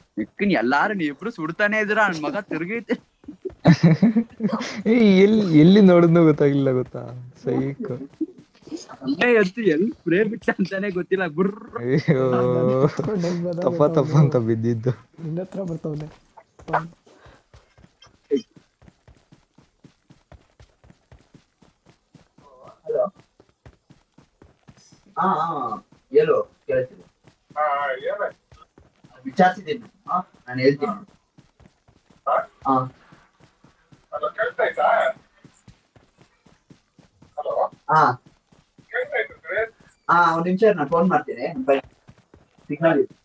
ಇಕ್ಕನ್ ಎಲ್ಲಾರು ನೀವಿಬ್ರು ಸುಡ್ತಾನೆ ಇದ್ರ ನನ್ ಮಗ ತಿರ್ಗೈತೆ ಏ ಎಲ್ಲಿ ಎಲ್ಲಿ ನೋಡಿದ್ನೋ ಗೊತ್ತಾಗ್ಲಿಲ್ಲ ಗೊತ್ತಾ ಸೈಕ್ ಅಲ್ಲೇ ಎತ್ತು ಎಲ್ಲಿ ಸ್ಪ್ರೇ ಬಿಟ್ಟ ಅಂತಾನೆ ಗೊತ್ತಿಲ್ಲ ಗುರ್ರ ಅಯ್ಯೋ ತಪ್ಪ ತಪ್ಪ ಅಂತ ಬಿದ್ದಿದ್ದು ನಿನ್ನ ಹತ್ರ ಬರ್ತಾವನೆ ಹಲೋ ಹಾ ಹೇಳು ಕೇಳ್ತೀನಿ ವಿಚಾರಿಸಿದ್ದೀನಿ ನಾನು ಹೇಳ್ತೀನಿ ಹಾ ಹಾ ಹಾ ಒಂದ್ ನಿಮಿಷ ನಾನು ಫೋನ್ ಮಾಡ್ತೀನಿ ಸಿಗ್ನಲ್